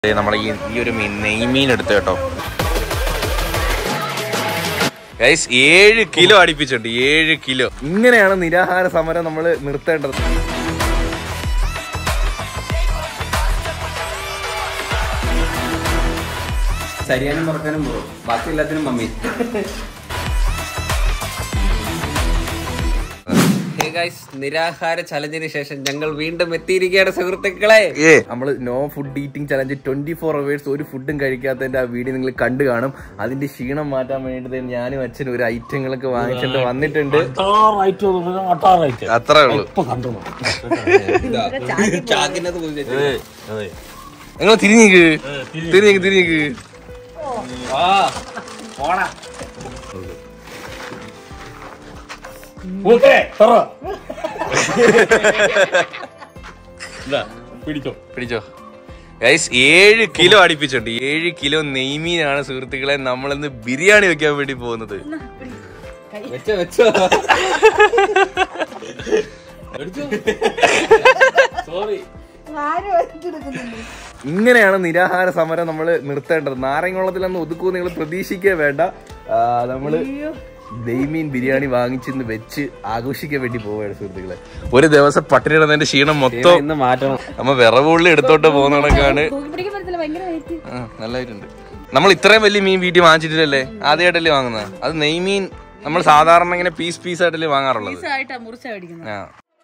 നമ്മളെ ഈ ഈ ഒരു മീൻ നെയ്മീൻ എടുത്ത് കേട്ടോ ഗൈസ് ഏഴ് കിലോ അടുപ്പിച്ചിട്ടുണ്ട് ഏഴ് കിലോ ഇങ്ങനെയാണ് നിരാഹാര സമരം നമ്മൾ നിർത്തേണ്ടത് ശരിയാനും പറക്കാനും പോകും ബാക്കി എല്ലാത്തിനും മമ്മി നിരാഹാര ചലഞ്ചിന് ശേഷം ഞങ്ങൾ വീണ്ടും എത്തിയിരിക്കുകയാണ് സുഹൃത്തുക്കളെ ഏ നമ്മൾ no food eating challenge twenty four hours ഒരു ഫുഡും കഴിക്കാത്തതിന്റെ ആ വീഡിയോ നിങ്ങൾ കണ്ടു കാണും അതിന്റെ ക്ഷീണം മാറ്റാൻ വേണ്ടിയിട്ട് ഞാനും അച്ഛനും ഒരു ഐറ്റങ്ങളൊക്കെ വാങ്ങിച്ചിട്ട് വന്നിട്ടുണ്ട് അത്രേ ഉള്ളൂ ചാക്കിനകത്ത് പോയി നിങ്ങൾ തിരിഞ്ഞിക്ക് തിരിഞ്ഞിക്ക് തിരിഞ്ഞിക്ക് പിടിച്ചോ ഗൈസ് ഏഴ് കിലോ അടുപ്പിച്ചിട്ടുണ്ട് ഏഴ് കിലോ നെയ്മീനാണ് സുഹൃത്തുക്കളെ നമ്മളിന്ന് ബിരിയാണി വെക്കാൻ വേണ്ടി പോകുന്നത് വെച്ചോ വെച്ചോ ഇങ്ങനെയാണ് നിരാഹാര സമരം നമ്മൾ നിർത്തേണ്ടത് നാരങ്ങവെള്ളത്തിലൊന്നും ഒതുക്കുമെന്ന് നിങ്ങൾ പ്രതീക്ഷിക്കേ വേണ്ട ആ, നമ്മള് നെയ്മീൻ ബിരിയാണി വാങ്ങിച്ചിന്ന് വെച്ച് ആഘോഷിക്കാൻ വേണ്ടി പോവുകയാണ് സുഹൃത്തുക്കളെ ഒരു ദിവസം പട്ടിണി കിടന്നതിന്റെ ക്ഷീണം മൊത്തം ഇന്ന് മാറ്റണം നമ്മ വിറവുള്ളി എടുത്തോട്ട് പോകുന്ന കണക്കാണ് തൂക്കി പിടിക്കാൻ പറ്റത്തില്ല ഭയങ്കര വെയിറ്റ് ആ, നല്ലതായിട്ടുണ്ട് നമ്മൾ ഇത്രയും വലിയ മീൻ വീട്ടിൽ വാങ്ങിച്ചിട്ടില്ലല്ലേ ആദ്യമായിട്ടല്ലേ വാങ്ങുന്നത് അത് നെയ്മീൻ നമ്മൾ സാധാരണ ഇങ്ങനെ പീസ് പീസ് ആയിട്ടല്ലേ വാങ്ങാറുള്ളത് ആയിട്ടാ മുറിച്ചാ മേടിക്കുന്നത് ആ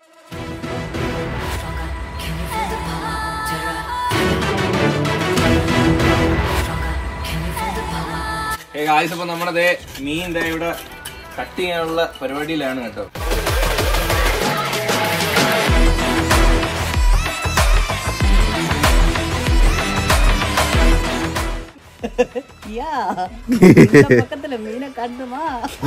അപ്പൊ നമ്മുടെ മീൻ ദേ ഇവിടെ കട്ട് ചെയ്യാനുള്ള പരിപാടിയിലാണ് കേട്ടോ യാ പക്കത്തില് മീനെ കണ്ടുമാ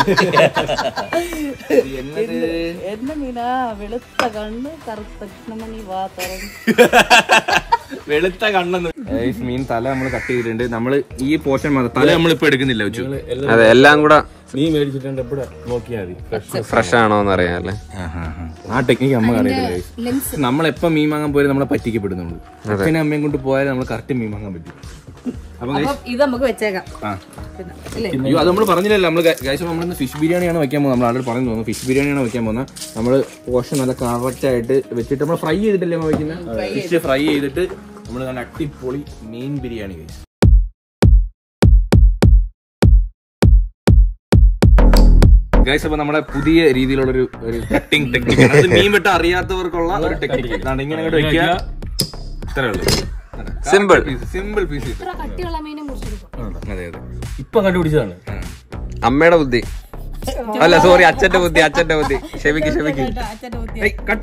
എന്നത് என்ன மீனா வெளுத்த கண்ணு கருத்த கிருஷ்ணமணி வா தரம் വെളുത്ത കണ്ണെന്ന് മീൻ തല നമ്മൾ കട്ട് ചെയ്തിട്ടുണ്ട് നമ്മൾ ഈ പോർഷൻ മാത്രം തല നമ്മൾ ഇപ്പൊ എടുക്കുന്നില്ല വെച്ചു അതെ എല്ലാം കൂടെ നീ മേടിച്ചിട്ടുണ്ട് എവിടെ നോക്കിയാൽ മതി ഫ്രഷ് ആണോ എന്ന് അറിയാം അല്ലേ ആ ടെക്നിക്ക് അമ്മ അറിയത്തില്ല നമ്മൾ എപ്പോ മീൻ വാങ്ങാൻ പോയാലും നമ്മളെ പറ്റിക്കപ്പെടുന്നുണ്ട് അച്ഛനും അമ്മയും കൊണ്ട് പോയാലും നമ്മൾ കറക്റ്റ് മീൻ വാങ്ങാൻ പറ്റും അപ്പൊ അപ്പൊ ഇത് നമുക്ക് വെച്ചേക്കാം ആ പിന്നെ അല്ലേ അയ്യോ അത് നമ്മൾ പറഞ്ഞില്ലല്ലോ നമ്മൾ ഗൈസ് നമ്മളിന്ന് ഫിഷ് ബിരിയാണിയാണ് വെക്കാൻ പോകുന്നത് നമ്മൾ ആളുകൾ പറഞ്ഞു തോന്നുന്നു ഫിഷ് ബിരിയാണിയാണ് വെക്കാൻ പോകുന്നത് നമ്മൾ പോഷൻ നല്ല കറക്റ്റ് ആയിട്ട് വെച്ചിട്ട് നമ്മൾ ഫ്രൈ ചെയ്തിട്ടല്ലേ നമ്മൾ വെക്കുന്നത് ഫിഷ് ഫ്രൈ ചെയ്തിട്ട് നമ്മൾ നല്ല അടിപൊളി മീൻ ബിരിയാണി ഗൈസ് ഗൈസ് അപ്പൊ നമ്മുടെ പുതിയ രീതിയിലുള്ള ഒരു ഒരു കട്ടിംഗ് ടെക്നിക്ക് അത് മീൻ വെട്ട അറിയാത്തവർക്കുള്ള ഒരു ടെക്നിക്ക് ഇങ്ങനെ അങ്ങോട്ട് വെക്കുക ഇത്രേ ഉള്ളൂ സിമ്പിൾ സിമ്പിൾ പീസ് ഇത്ര കട്ടിയുള്ള മീനെ മുറിച്ചെടുക്കും അതെ അതെ ഇപ്പൊ കണ്ടുപിടിച്ചതാണ് അമ്മയുടെ ബുദ്ധി അല്ല സോറി അച്ഛന്റെ ബുദ്ധി അച്ഛന്റെ ബുദ്ധി ക്ഷമിക്ക് ക്ഷമിക്ക് അച്ഛന്റെ ബുദ്ധി കട്ട്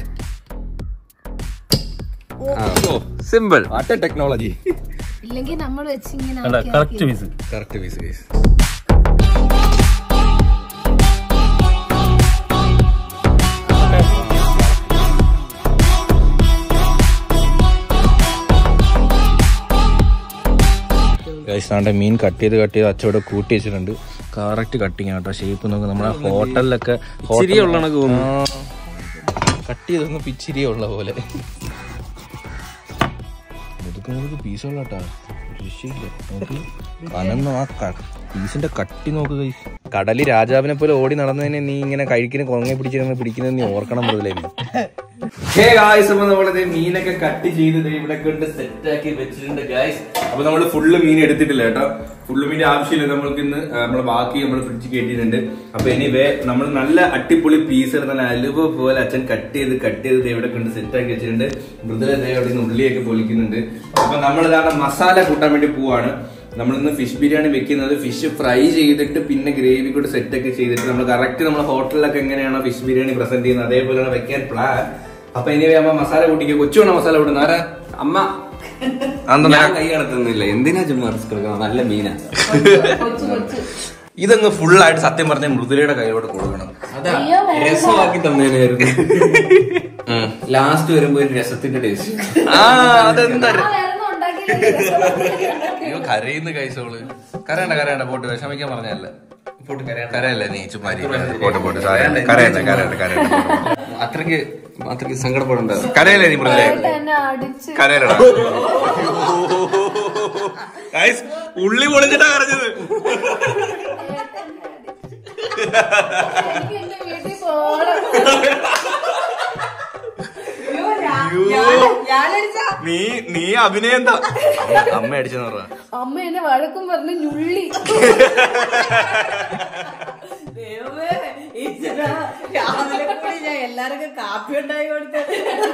സിമ്പിൾ വാട്ട ടെക്നോളജി ഇല്ലെങ്കിൽ നമ്മൾ വെച്ച് ഇങ്ങനെ കണ്ട correct piece correct piece guys guys മീൻ കട്ട് ചെയ്ത് കട്ട് ചെയ്ത് അച്ചോടെ കൂട്ടി വെച്ചിട്ടുണ്ട് കറക്റ്റ് കട്ടിങ് കേട്ടോ ഷേപ്പ് നോക്ക് നമ്മുടെ ഹോട്ടലിലൊക്കെ കട്ട് ചെയ്തൊന്ന് പിച്ചിരി ഉള്ള പോലെ മുതുക്ക് മുതുക്ക് പീസുള്ള കേട്ടോ രക്ഷയില്ല നോക്ക് കനന്ന ആ പീസിന്റെ കട്ടി നോക്ക് guys. കടല് രാജാവിനെ പോലെ ഓടി നടന്നതിനെ നീ ഇങ്ങനെ കഴിക്കുന്ന കൊങ്ങ പിടിച്ചിരുന്ന് പിടിക്കുന്നത് നീ ഓർക്കണം മുതലേ നമ്മളിത് മീനൊക്കെ കട്ട് ചെയ്ത് ദേ ഇവിടെ കൊണ്ട് സെറ്റ് ആക്കി വെച്ചിട്ടുണ്ട് ഗായ്സ് അപ്പൊ നമ്മൾ ഫുള്ള് മീൻ എടുത്തിട്ടില്ല കേട്ടോ ഫുള്ള് മീൻ്റെ ആവശ്യമില്ല നമ്മൾക്ക് ഇന്ന് നമ്മൾ ബാക്കി നമ്മൾ ഫ്രിഡ്ജ് കയറ്റിയിട്ടുണ്ട് അപ്പൊ ഇനി വേ നമ്മൾ നല്ല അടിപൊളി പീസ് നല്ല അലുവ പോലെ അച്ഛൻ കട്ട് ചെയ്ത് കട്ട് ചെയ്ത് ദേ ഇവിടെ കൊണ്ട് സെറ്റ് ആക്കി വെച്ചിട്ടുണ്ട് മൃദുല ദേ അവിടെ നിന്ന് ഉള്ളിയൊക്കെ പൊളിക്കുന്നുണ്ട് അപ്പൊ നമ്മൾ ഇതാണ് മസാല കൂട്ടാൻ വേണ്ടി പോവാണ് നമ്മളിന്ന് ഫിഷ് ബിരിയാണി വെക്കുന്നത് ഫിഷ് ഫ്രൈ ചെയ്തിട്ട് പിന്നെ ഗ്രേവി കൂടെ സെറ്റ് ഒക്കെ ചെയ്തിട്ട് നമ്മൾ കറക്റ്റ് നമ്മൾ ഹോട്ടലിലൊക്കെ എങ്ങനെയാണോ ഫിഷ് ബിരിയാണി പ്രസന്റ് ചെയ്യുന്നത് അതേപോലെയാണ് വെക്കാൻ പ്ലാൻ അപ്പൊ ഇനി അമ്മ മസാല കൂട്ടിക്ക് കൊച്ചുവേണോ മസാല കൂട്ടുന്ന ആരാ അമ്മ ഞാൻ കൈ കടത്തുന്നില്ല എന്തിനാ ചുമ്മാ റിസ്ക് എടുക്കുന്നത് നല്ല മീനാ ഇതങ്ങ് full ആയിട്ട് സത്യം പറഞ്ഞ മൃദുലയുടെ കയ്യിലോട്ട് കൊടുക്കണം അയ്യോ രസമാക്കി തന്നേനായിരുന്നു ലാസ്റ്റ് വരുമ്പോ ഒരു രസത്തിന്റെ ടേസ്റ്റ് ആ അതെന്താ വേറൊന്നും ഉണ്ടാക്കിയില്ല അയ്യോ കരയുന്ന കൈസോള് കരയണ്ട കരയണ്ട പോട്ട് വിഷമിക്കാൻ പറഞ്ഞല്ല കരയല്ലേ നീ ചുമ്മാ ഇരിക്ക്. പോട്ടെ പോട്ടെ സാരമില്ല. കരയണ്ട കരയണ്ട കരയണ്ട അത്രയ്ക്ക് അത്രയ്ക്ക് സങ്കടപ്പെടണ്ട കരയല്ലേ നീ മൃദുലേ എന്നെ അടിച്ച് കരയലടാ Guys, ഉള്ളി പൊളിച്ചിട്ടാ കരഞ്ഞത് എനിക്ക് എന്റെ വീട്ടിൽ പോകണം നീ നീ അഭിനയം എന്താ അമ്മ അടിച്ചെന്ന് പറ അമ്മ എന്നെ വഴക്കും പറഞ്ഞ് ഞുള്ളി ദൈവമേ, ഈശ്വരാ, രാവിലെ കൂടി ഞാൻ എല്ലാവർക്കും കാപ്പി ഉണ്ടായി കൊടുത്തത്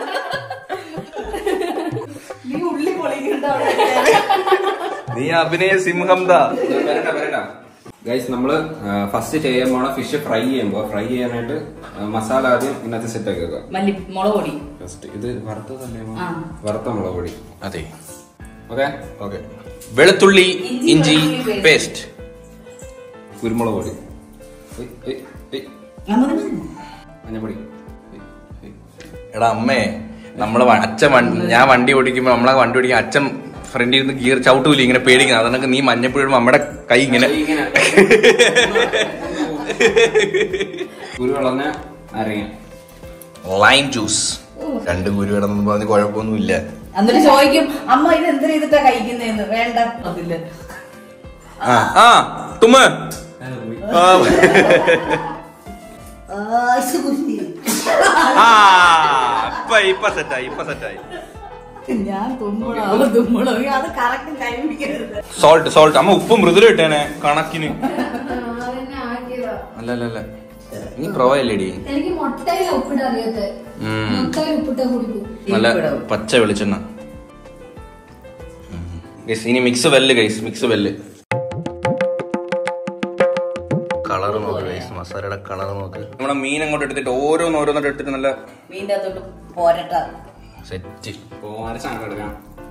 നീ ഉള്ളി പൊളിക്കണ്ട അവിടെ നീ അഭിനയ സിംഹം താ ഗൈസ് നമ്മള് ഫസ്റ്റ് ചെയ്യാൻ പോണ ഫിഷ് ഫ്രൈ ചെയ്യുമ്പോ ഫ്രൈ ചെയ്യാനായിട്ട് ആ, മസാല ആദ്യം ഇതിനകത്ത് സെറ്റ് ആക്കി വെക്കാം മല്ലി മുളക് പൊടി ഫസ്റ്റ് ഇത് വറുത്തതല്ലേ അമ്മ? ആ. വറുത്ത മുളക് പൊടി അതെ ഓക്കെ ഓക്കെ വെളുത്തുള്ളി ഇഞ്ചി പേസ്റ്റ് കുരുമുളക് പൊടി ഉയ്, ഉയ്, ഉയ്. മഞ്ഞപ്പൊടി ഉയ്, ഉയ്. എടാ അമ്മേ നമ്മളെ വ- അച്ഛൻ വണ്ടി- ഞാൻ വണ്ടി ഓടിക്കുമ്പോ നമ്മളെ വണ്ടി ഓടിക്കാൻ അച്ഛൻ ഫ്രണ്ടിൽ ഇരുന്ന് ഗിയർ ചവിട്ടൂല ഇങ്ങനെ പേടിക്കണം അതൊക്കെ നീ മഞ്ഞപ്പിടുമ്പോ നമ്മുടെ കൈ ഇങ്ങനെ ഇങ്ങനെ. കുരു കളഞ്ഞ അരങ്ങ ലൈം ജ്യൂസ് രണ്ട് കുരു കിടന്നു പറഞ്ഞ് കുഴപ്പമൊന്നുമില്ല എന്നിട്ട് ചോദിക്കും അമ്മ ഇത് എന്ത് ചെയ്തിട്ടാ കഴിക്കുന്നതെന്ന് വേണ്ട അതില്ല ആ ആ തുമ്മ ആ. ആ ഇപ്പൊ ഇപ്പൊ സെറ്റായി ഇപ്പൊ സെറ്റായി ഞാൻ തുമ്മണോ അവ തുമ്മണോ അത് കറക്റ്റ് കഴിപ്പിക്കരുത് സോൾട്ട് സോൾട്ട് അമ്മ ഉപ്പ് മൃദുല ഇട്ടേനെ കണക്കിന് അതെന്നെ ആക്കിയതാ. അല്ല അല്ല അല്ല നീ പ്രോ അല്ലേടി എനിക്ക് മുട്ടയിൽ ഉപ്പിടാൻ അറിയാത്ത ഉം. മുട്ടയിൽ ഉപ്പിട്ട കുടിക്കും നല്ല പച്ച വെളിച്ചെണ്ണ ഗൈസ് ഇനി mix well guys mix well colour നോക്ക് ഗൈസ് മസാലയുടെ കളർ നോക്ക് നമ്മുടെ മീൻ അങ്ങോട്ട് എടുത്തിട്ട് ഓരോന്ന് ഓരോന്നോട്ട് എടുത്തിട്ട് നല്ല മീൻ്റെ അകത്തോട്ട് പോരട്ട സെറ്റ് പോവാൻ സാധനം എടുക്കാം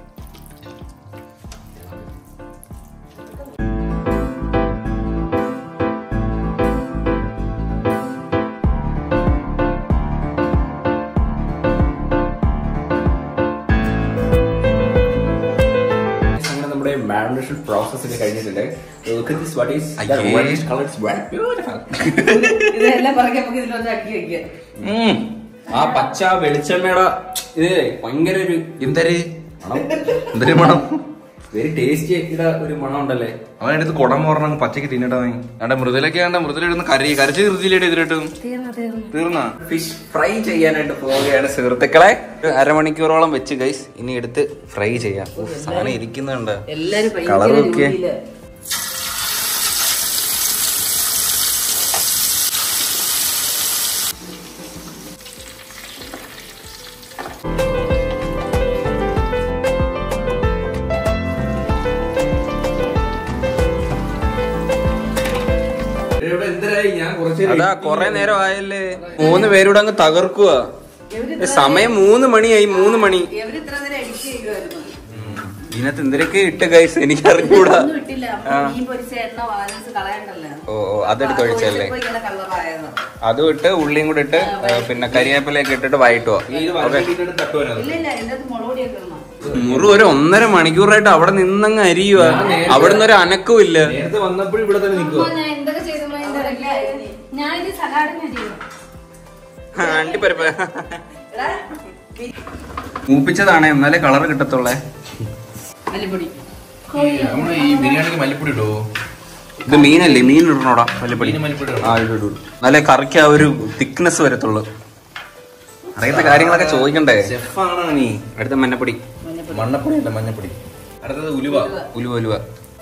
അങ്ങനെ നമ്മുടെ മാരിനേഷൻ പ്രോസസ് ഒക്കെ കഴിഞ്ഞിട്ടുണ്ട് Look at this, what is that അയ്യേ. orange color? It's very beautiful. ഇതെല്ലാം പറക്കി നമുക്ക് ഇതിലോട്ട് അക്കി വെക്കാം ആ പച്ച വെളിച്ചെണ്ണയുടെ ഇത് ഭയങ്കര ഒരു എന്തര് മണം എന്തൊരു മണം വെരി ടേസ്റ്റി ഒരു മണം ഉണ്ടല്ലേ അവൻ എടുത്ത് കുടം പറഞ്ഞ പച്ചക്ക് തിന്നിട്ടാ നീ അവിടെ മൃദുലൊക്കെ ആണ്ട മൃദുല ഇടുന്ന കരി കരച്ച് തീർത്തില്ലേട്ട് ഇതിലിട്ട് തീർന്നാ ഫിഷ് ഫ്രൈ ചെയ്യാനായിട്ട് പോവുകയാണ് സുഹൃത്തുക്കളെ ഒരു അരമണിക്കൂറോളം വെച്ച് ഗൈസ് ഇനി എടുത്ത് ഫ്രൈ ചെയ്യാം ഉഫ്, സാധനം ഇരിക്കുന്നുണ്ട് എല്ലാരും Colour ഭയങ്കര നോക്കിയേ. ജോലിയില്. അതാ കൊറേ നേരം ആയല്ലേ മൂന്ന് പേരൂടെ അങ്ങ് തകർക്കുക ഇവര് സമയം മൂന്ന് മണിയായി മൂന്ന് മണി ഇവര് ഇത്ര നേരം എഡിറ്റ് ചെയ്യുമായിരുന്നു ഇതിനകത്ത് എന്തൊക്കെ ഇട്ട് ഗൈസ് എനിക്ക് അറിഞ്ഞൂടാ ഒന്നും ഇട്ടില്ല അപ്പൊ മീൻ പൊരിച്ച എണ്ണ ബാലൻസ് കളയണ്ടല്ലോ ഓ ഓ അതെടുത്ത് ഒഴിച്ചല്ലേ ഒഴിച്ചപ്പോ ഇങ്ങനെ കളറായത് അതും ഇട്ട് ഉള്ളിയും കൂടെ ഇട്ട് ഏ, പിന്നെ കരിവേപ്പിലയൊക്കെ ഇട്ടിട്ട് വഴറ്റുക ഇല്ല ഇല്ല എന്റെ അടുത്ത് മുളക് പൊടിയൊക്കെ ഇടണം മുറു ഒരു ഒന്നര മണിക്കൂറായിട്ട് അവിടെ നിന്നങ്ങ് അരിയുക അവിടെ നിന്ന് ഒരു അനക്കവും ഇല്ല നേരത്തെ വന്നപ്പോഴും ഇവിടെ തന്നെ നിൽക്കുക അമ്മ, ഞാൻ എന്തൊക്കെ ചെയ്തു അതിന്റെ ഇടയ്ക്ക് ഞാനിത് സലാഡിന് ചെയ്യും അണ്ടിപ്പരിപ്പ് എടാ, മൂപ്പിച്ചതാണ് എന്നാലേ കളർ കിട്ടത്തുള്ളേ മല്ലിപ്പൊടി നമ്മള് ഈ ബിരിയാണിക്ക് മല്ലിപ്പൊടി ഇടുവോ ഇത് മീനല്ലേ മീൻ ഇടണോടാ മല്ലിപ്പൊടി മീന് മല്ലിപ്പൊടി ആ ഇടു ഇടു എന്നാലേ കറിക്ക് ആ ഒരു തിക്നെസ് വരത്തുള്ളൂ അറിയാത്ത കാര്യങ്ങളൊക്കെ ചോദിക്കണ്ടേ ഷെഫാണോ നീ അടുത്ത മഞ്ഞപ്പൊടി മണ്ണപ്പൊടി അല്ല മഞ്ഞപ്പൊടി അടുത്തത് ഉലുവ ഉലുവ ഉലുവ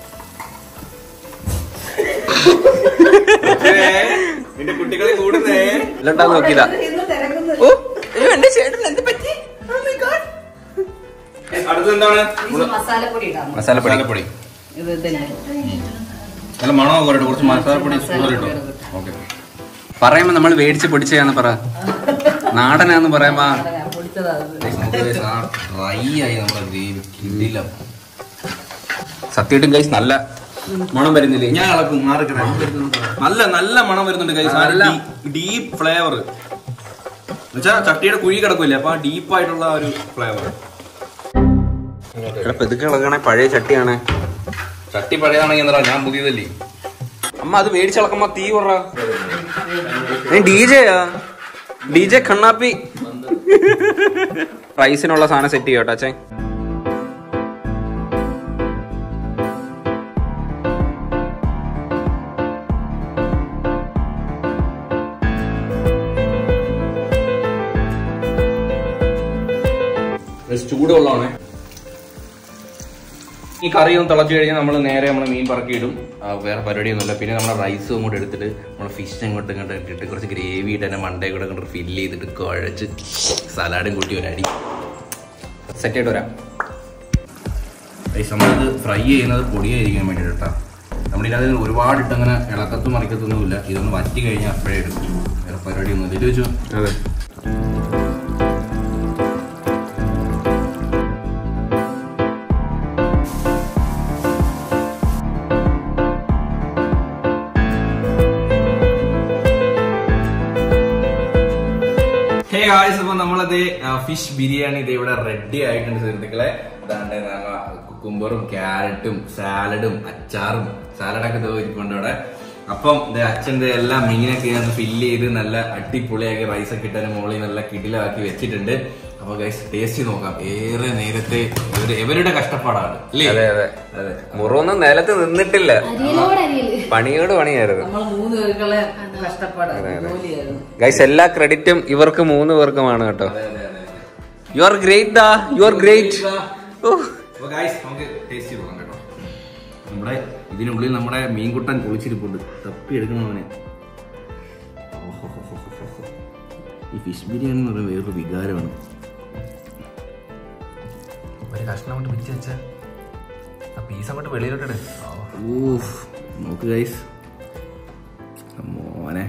നിന്റെ കുട്ടികളെ കൂടുന്നേ ഇല്ലണ്ടാ നോക്കിയതാ ഇന്ന് തിരക്കുന്നു ഓ അയ്യോ എന്റെ ചേട്ടൻ എന്ത് പറ്റി അടുത്തത് എന്താണ് ഇത് മസാലപ്പൊടി ഇടാം മസാലപ്പൊടി മസാലപ്പൊടി ഇത് തന്നെ നല്ല മണമൊക്കെ വരട്ടെ കുറച്ച് മസാലപ്പൊടി കൂടുതൽ ഇട്ടോ ഓക്കെ പറയുമ്പോ നമ്മൾ മേടിച്ച് പൊടിച്ചതാന്ന് പറ നാടനാന്ന് പറയുമ്പോ ഞാൻ പൊടിച്ചതാ അത്. ഡ്രൈ ആയി നമ്മുടെ ഗ്രേവി കിണ്ടില്ല സത്യമായിട്ടും ഗൈസ് നല്ല മണം വരുന്നില്ലേ ഞാൻ ഇളക്കും മാറിക്കണേ നല്ല നല്ല മണം വരുന്നുണ്ട് കൈ നല്ല. ഡീപ്പ് ഫ്ലേവർ എന്നുവെച്ചാ ചട്ടിയുടെ കുഴി കിടക്കില്ല അപ്പൊ ആ ഡീപ്പ് ആയിട്ടുള്ള ആ ഒരു ഫ്ലേവർ ഇവിടെ പെതുക്കെ ഇളകണേ പഴയ ചട്ടിയാണ് ചട്ടി പഴയതാണെങ്കിൽ എന്താ ഞാൻ പുതിയതല്ലേ അമ്മ അത് മേടിച്ചിളക്കുമ്പോ തീ പറ നീ ഡി ജെയാ ഡി ജെ കണ്ണാപ്പി റൈസിനുള്ള സാധനം സെറ്റ് ചെയ്യോട്ടെ അച്ഛൻ ചൂടുള്ളതാണേ ഈ കറി ഒന്ന് തിളച്ചു കഴിഞ്ഞാൽ നമ്മൾ നേരെ നമ്മൾ മീൻ പറക്കിയിടും ആ, വേറെ പരിപാടിയൊന്നുമില്ല പിന്നെ നമ്മുടെ റൈസും അങ്ങോട്ട് എടുത്തിട്ട് നമ്മൾ ഫിഷ് അങ്ങോട്ട് ഇങ്ങോട്ട് ഇട്ടിട്ട് കുറച്ച് ഗ്രേവി ഇട്ട് തന്നെ മണ്ടേ കൂടെ അങ്ങോട്ട് ഫില്ല് ചെയ്തിട്ട് കുഴച്ച് സലാഡും കൂട്ടി ഒരു അടി സെറ്റ് ആയിട്ട് വരാം നമ്മളിത് ഫ്രൈ ചെയ്യുന്നത് പൊടിയായിരിക്കാൻ വേണ്ടിയിട്ട് കേട്ടോ നമ്മളിതിനകത്ത് ഒരുപാട് ഇട്ട് അങ്ങനെ ഇളക്കത്തും മറിക്കത്തൊന്നുമില്ല ഇതൊന്ന് വറ്റി കഴിഞ്ഞാൽ അപ്പോഴേ എടുക്കും വേറെ പരിപാടിയൊന്നുമില്ല ഇത് വെച്ചു അതെ ഹേ ഗായ്സ് അപ്പൊ നമ്മളത് ഫിഷ് ബിരിയാണി ഇത് ഇവിടെ റെഡി ആയിട്ടുണ്ട് സുഹൃത്തുക്കളെ അതാണ്ട് കുക്കുംബറും ക്യാരറ്റും സാലഡും അച്ചാറും സാലഡൊക്കെ ഇരിപ്പുണ്ട് അവിടെ അപ്പം ഇത് അച്ഛൻ്റെ എല്ലാം മീനൊക്കെ ഞാൻ ഫില്ല് ചെയ്ത് നല്ല അടിപൊളിയാക്കി റൈസ് ഒക്കെ ഇട്ടതിന് മുകളിൽ നല്ല കിടിലാക്കി വെച്ചിട്ടുണ്ട് അപ്പൊ ഗൈസ് ടേസ്റ്റ് നോക്കാം ഏറെ നേരത്തെ ഇവര് ഇവരുടെ കഷ്ടപ്പാടാണ് അല്ലേ അതെ അതെ അതെ മുറൊന്നും നിലത്ത് നിന്നിട്ടില്ല അരിയലോട് അരിയല് പണിയോട് പണിയായിരുന്നു നമ്മൾ മൂന്ന് പേർക്കുള്ള കഷ്ടപ്പാട് ജോലിയായിരുന്നു ഗൈസ് എല്ലാ ക്രെഡിറ്റും ഇവർക്ക് മൂന്ന് പേർക്കുമാണ് കേട്ടോ യു ആർ ഗ്രേറ്റ് ദാ യു ആർ ഗ്രേറ്റ് അപ്പൊ ഗൈസ് നമുക്ക് ടേസ്റ്റ് നോക്കാം കേട്ടോ നമ്മുടെ ഇതിനുള്ളിൽ നമ്മുടെ മീൻകുട്ടൻ കുളിച്ചിരിപ്പുണ്ട് തപ്പി എടുക്കണം അവനെ ഈ ഫിഷ് ബിരിയാണി എന്ന് പറയുന്നത് വേറൊരു വികാരമാണ് ഒരു കഷ്ണം കൊണ്ട് പിടിച്ച് വെച്ച ആ പീസ് അങ്ങോട്ട് വെളിയിലോട്ട് ഊഫ് നോക്ക് ഗൈസ് മോനെ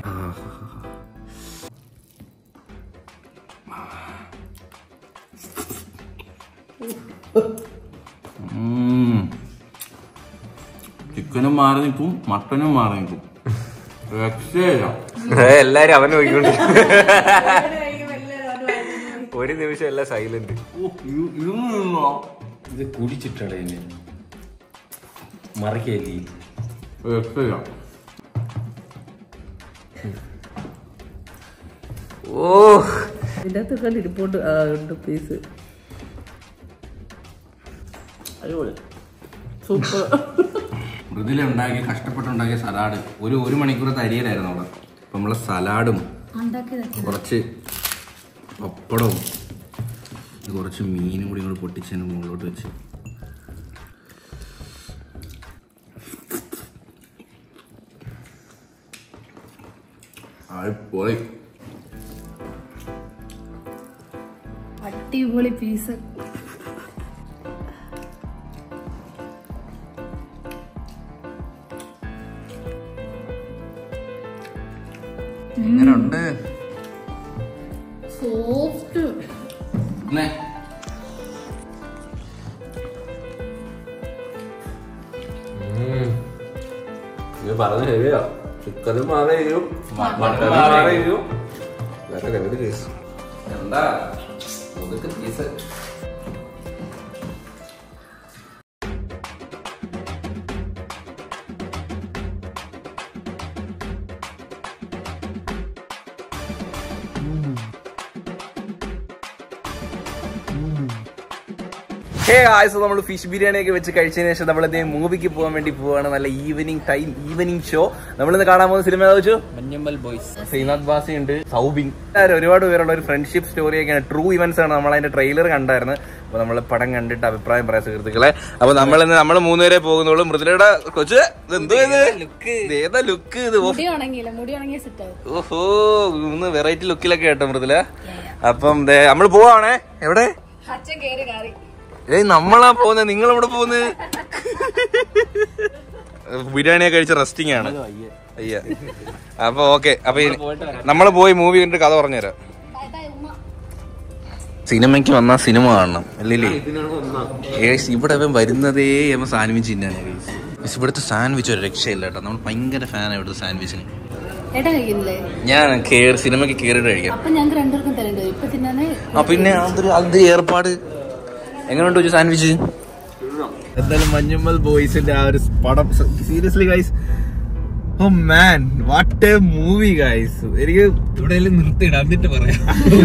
ചിക്കനും മാറി നിൽക്കും മട്ടനും മാറി നിൽക്കും രക്ഷയില്ല എല്ലാരും അവൻ നോക്കിക്കൊണ്ട് ഒരു നിമിഷം എല്ലാം സൈലന്റ് ഓ, ഇത് ഇതൊന്നും തിന്നോ? ഇത് കുടിച്ചിട്ടാണ് എന്നെ മറിക്കല്ലേ രക്ഷയില്ല ഓ ഇതിന്റെ അകത്ത് കണ്ട് ഇരിപ്പോട്ട് ആ ഉണ്ട് പീസ് അടിപൊളി സൂപ്പർ മൃദുല ഉണ്ടാക്കിയ കഷ്ടപ്പെട്ടുണ്ടാക്കിയ സലാഡ് ഒരു ഒരു മണിക്കൂറത്തെ അരിയലായിരുന്നു അവിടെ അപ്പൊ നമ്മളെ സലാഡും ഉണ്ടാക്കിയതൊക്കെ കുറച്ച് പപ്പടവും ഇത് കുറച്ച് മീനും കൂടി ഇങ്ങോട്ട് പൊട്ടിച്ചതിന് മുകളിലോട്ട് വെച്ച് പോയി അടിപൊളി പീസ് എങ്ങനെയുണ്ട് സോഫ്റ്റ് പിന്നെ ഇത് പറഞ്ഞു ശരിയാ ചിക്കനും മാറിയും മട്ടനും മാറിയും വേറെ ലെവല് കേസ് എന്താ ഒതുക്ക് പീസ് ഹേ ആയസ് നമ്മൾ ഫിഷ് ബിരിയാണി ഒക്കെ വെച്ച് കഴിച്ചതിന് ശേഷം നമ്മൾ മൂവിക്ക് പോകാൻ വേണ്ടി പോവാണ് നല്ല ഈവനിങ് ടൈം ഈവനിങ് ഷോ നമ്മൾ ഇന്ന് കാണാൻ പോകുന്ന സിനിമ ഏതാ വെച്ചു മഞ്ഞമ്മൽ ബോയ്സ് ശ്രീനാഥ് ബാസി ഉണ്ട് സൗബിൻ എല്ലാവരും ഒരുപാട് പേരുള്ള ഒരു ഫ്രണ്ട്ഷിപ്പ് സ്റ്റോറി ഒക്കെയാണ് ട്രൂ ഇവന്റ്സ് ആണ് നമ്മൾ അതിന്റെ ട്രെയിലർ കണ്ടായിരുന്നു അപ്പൊ നമ്മൾ പടം കണ്ടിട്ട് അഭിപ്രായം പറയാം സുഹൃത്തുക്കളെ അപ്പൊ നമ്മൾ ഇന്ന് നമ്മൾ മൂന്നുപേരെ പോകുന്നുള്ളൂ മൃദുലയുടെ കൊച്ച് ഇത് എന്തോ ഇത് ഇത് ഏതാ ലുക്ക് ഇത് ഓ മുടി ഉണങ്ങിയില്ല മുടി ഉണങ്ങിയ സെറ്റ് ആവും ഓഹോ ഇന്ന് വെറൈറ്റി ലുക്കിലൊക്കെ കേട്ടോ മൃദുല അപ്പം നമ്മൾ പോവാണേ എവിടെ അച്ഛൻ കേറി കാറി ഏയ് നമ്മളാ പോകുന്നത് നിങ്ങൾ എവിടെ പോകുന്നത് ബിരിയാണിയൊക്കെ കഴിച്ച് റെസ്റ്റിംഗ് ആണ് അയ്യ അപ്പൊ ഓക്കെ അപ്പൊ നമ്മൾ പോയി മൂവി കണ്ടിട്ട് കഥ പറഞ്ഞുതരാം ബൈ ബൈ ഉമ്മ സിനിമയ്ക്ക് വന്നാൽ സിനിമ കാണണം അല്ലേ ഏസ് ഇവിടെ അവൻ വരുന്നതേ അവൻ സാൻഡ്വിച്ച് തിന്നാണ് ഏസ് ഇവിടുത്തെ സാൻഡ്വിച്ച് ഒരു രക്ഷയില്ല കേട്ടോ നമ്മൾ ഭയങ്കര ഫാനാണ് ഇവിടുത്തെ സാൻഡ്വിച്ചിന് ഏട്ടാ കഴിക്കുന്നില്ലേ ഞാൻ കേറി സിനിമയ്ക്ക് കേറിയിട്ട് കഴിക്കാം അപ്പൊ ഞങ്ങൾക്ക് രണ്ടുപേർക്കും തരേണ്ടി വരും ഇപ്പൊ തിന്നാനേ ആ പിന്നെ അതൊരു അത് ഏർപ്പാട് എങ്ങനെയുണ്ട് ഒരു സാൻഡ്വിച്ച് എന്തായാലും മഞ്ഞമ്മൽ ബോയ്സിന്റെ ആ ഒരു പടം seriously guys oh man what a movie guys എനിക്ക് ഇവിടെ നിർത്തിയിടാം എന്നിട്ട് പറയാം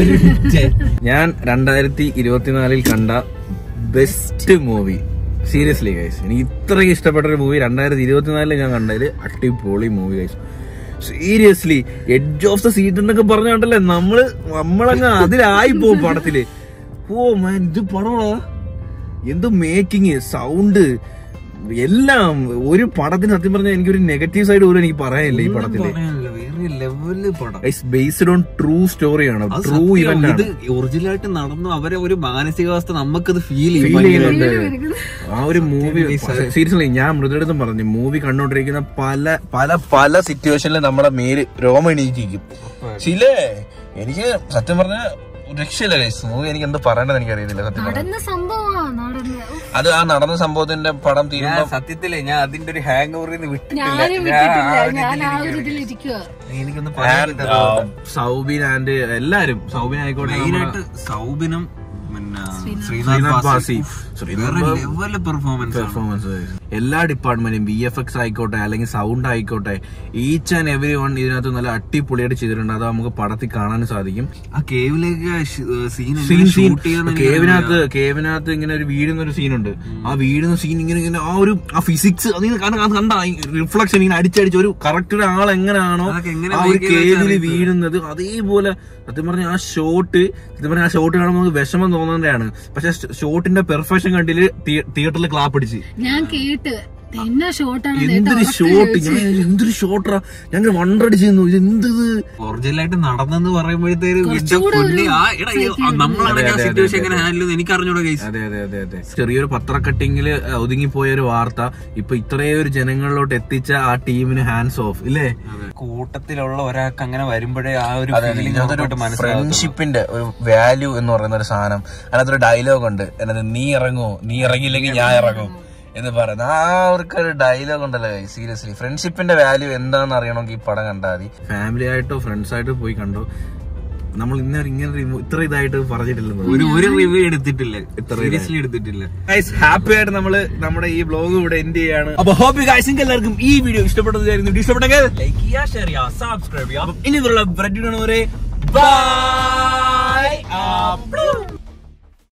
ഞാൻ രണ്ടായിരത്തി ഇരുപത്തിനാലിൽ കണ്ട ബെസ്റ്റ് മൂവി സീരിയസ്ലി ഗൈസ് എനിക്ക് ഇത്രയും ഇഷ്ടപ്പെട്ട ഒരു മൂവി രണ്ടായിരത്തി ഇരുപത്തിനാലിൽ ഞാൻ കണ്ടതിൽ അടിപൊളി movie guys seriously edge of the seat എന്നൊക്കെ പറഞ്ഞോണ്ടല്ലേ നമ്മള് നമ്മളങ്ങ് അതിലായി പോകും പടത്തില് ഓ മാൻ ഇത് പടമാ എന്ത് മേക്കിങ് സൗണ്ട് എല്ലാം ഒരു പടത്തിന് സത്യം പറഞ്ഞാൽ എനിക്കൊരു നെഗറ്റീവ് സൈഡ് പോലും എനിക്ക് പറയാനില്ല ഈ പടത്തില് വേറെ ലെവല് പടം ബേസ്ഡ് ഓൺ ട്രൂ സ്റ്റോറിയാണ് അത് ട്രൂ സത്യം, ഇവന്റ് ഇത് ആണ് ഒറിജിനലായിട്ട് നടന്നു അവരെ ഒരു മാനസികാവസ്ഥ നമുക്കത് ഫീൽ ഫീൽ ചെയ്യും ചെയ്യുന്നുണ്ട് ആ ഒരു മൂവി സീരിയസ്ലി ഞാൻ മൃദുടുത്തും പറഞ്ഞു മൂവി കണ്ടോണ്ടിരിക്കുന്ന പല പല പല സിറ്റുവേഷനിലും നമ്മുടെ മേല് രോമം എണീറ്റിരിക്കും ചിലേ എനിക്ക് സത്യം പറഞ്ഞ രക്ഷയില്ല മൂവി എനിക്ക് എന്ത് പറയണ്ടെന്ന് എനിക്ക് അറിയത്തില്ല സത്യം പറഞ്ഞ നടന്ന സംഭവമാ നടന്ന അത് ആ നടന്ന സംഭവത്തിന്റെ പടം ഞാൻ തീരുമ്പോ സത്യത്തില് ഞാൻ അതിന്റെ ഒരു ഹാങ് ഓവറിൽ നിന്ന് വിട്ടിട്ടില്ല ഞാനും വിട്ടിട്ടില്ല ഞാൻ ആ ഒരു ഇതിലിരിക്കുക എനിക്കൊന്ന് And, ആ, സൗബിൻ ആൻഡ് എല്ലാരും സൗബിൻ ആയിക്കോട്ടെ മെയിനായിട്ട് സൗബിനും പിന്നെ ശ്രീനാഥ് ശ്രീനാഥ് ബാസി ബാസി വേറെ ലെവല് പെർഫോമൻസ് പെർഫോമൻസ് എല്ലാ ഡിപ്പാർട്ട്മെന്റും ബി എഫ് എക്സ് ആയിക്കോട്ടെ അല്ലെങ്കിൽ സൗണ്ട് ആയിക്കോട്ടെ ഈച്ച് ആൻഡ് എവറി വൺ ഇതിനകത്ത് നല്ല അടിപൊളിയായിട്ട് ചെയ്തിട്ടുണ്ട് അത് നമുക്ക് പടത്തിൽ കാണാൻ സാധിക്കും ആ കേവിലേക്ക് സീൻ സീൻ സീൻ ഷൂട്ട് ചെയ്യുന്ന കേവിനകത്ത് കേവിനകത്ത് ഇങ്ങനെ ഒരു വീടുന്ന ഒരു സീനുണ്ട് ആ വീടുന്ന സീൻ ഇങ്ങനെ ഇങ്ങനെ ആ ഒരു ആ ഫിസിക്സ് അത് ഇങ്ങനെ കണ്ട- കണ്ട റിഫ്ലക്ഷൻ ഇങ്ങനെ അടിച്ചടിച്ച് ഒരു കറക്റ്റ് ആൾ എങ്ങനെയാണോ അതൊക്കെ എങ്ങനെ ആ ഒരു make ചെയ്തെന്ന് കേവില് അറിയത്തില്ല. വീഴുന്നത് അതേപോലെ സത്യം പറഞ്ഞ ആ ഷോട്ട് സത്യം പറഞ്ഞ ആ ഷോട്ട് കാണുമ്പോൾ നമുക്ക് വിഷമം തോന്നുന്നതാണ് പക്ഷെ ഷോട്ടിന്റെ പെർഫെക്ഷൻ കണ്ടില് തിയേറ്ററിൽ ക്ലാപ്പ് അടിച്ച് ഞാൻ കേട്ട് എന്നാ ഷോട്ടാണ് എന്തൊരു ഷോട്ട് ഞാൻ എന്തൊരു ഷോട്ടാ ഞങ്ങൾ വണ്ടടിച്ച് നിന്നു ഇത് എന്ത് ഒറിജിനലായിട്ട് നടന്നെന്ന് പറയുമ്പോഴത്തേക്ക് കുറച്ചുകൂടെ ഒരു നമ്മളാണെങ്കിൽ ആ അതെ, അതെ, സിറ്റുവേഷൻ അതെ, എങ്ങനെ ഹാൻഡിൽ ചെയ്തു എനിക്ക് അറിഞ്ഞൂടാ കേസ് അതെ അതെ അതെ അതെ ചെറിയൊരു പത്രക്കട്ടിങ്ങില് ഒതുങ്ങിപ്പോയ ഒരു വാർത്ത ഇപ്പൊ ഇത്രയും ഒരു ജനങ്ങളിലോട്ട് എത്തിച്ച ആ ടീമിന് ഹാൻഡ്സ് ഓഫ് ഇല്ലേ കൂട്ടത്തിലുള്ള ഒരാൾക്ക് അങ്ങനെ വരുമ്പോഴേ ആ ഒരു അതെ ഫീലിംഗ് ഇതിനകത്തൊരു ഉറപ്പായിട്ട് മനസ്സിലാവും ഫ്രണ്ട്ഷിപ്പിന്റെ ഒരു വാല്യൂ എന്ന് പറയുന്ന ഒരു സാധനം അതിനകത്തൊരു ഡയലോഗ് ഉണ്ട് എന്നത് നീ ഇറങ്ങോ നീ ഇറങ്ങിയില്ലെങ്കിൽ ഞാൻ ഇറങ്ങും എന്ന് പറയുന്നത് ആ അവർക്കൊരു ഡയലോഗ് ഉണ്ടല്ലോ സീരിയസ്ലി ഫ്രണ്ട്ഷിപ്പിന്റെ വാല്യൂ എന്താണെന്ന് അറിയണമെങ്കിൽ ഈ പടം കണ്ടാൽ മതി ഫാമിലി ആയിട്ടോ ഫ്രണ്ട്സ് ആയിട്ടോ പോയി കണ്ടോ നമ്മൾ ഇന്ന ഇങ്ങനെ ഒരു ഇത്ര ഇതായിട്ട് പറഞ്ഞിട്ടില്ലെന്ന് ഒരു ഒരു റിവ്യൂ എടുത്തിട്ടില്ല ഇത്ര സീരിയസ്ലി എടുത്തിട്ടില്ല ഗൈസ് ഹാപ്പി ആയിട്ട് നമ്മള് നമ്മുടെ ഈ ബ്ലോഗ് ഇവിടെ എൻഡ് ചെയ്യാണ് അപ്പൊ ഹോപ്പി ഗൈസ് നിങ്ങൾക്ക് എല്ലാവർക്കും ഈ വീഡിയോ ഇഷ്ടപ്പെട്ടതായിരുന്നു ഇഷ്ടപ്പെട്ടെങ്കിൽ ലൈക്ക് ചെയ്യാ ഷെയർ ചെയ്യാ സബ്സ്ക്രൈബ് ചെയ്യാം ഇനി ബ്രെഡ് ബൈ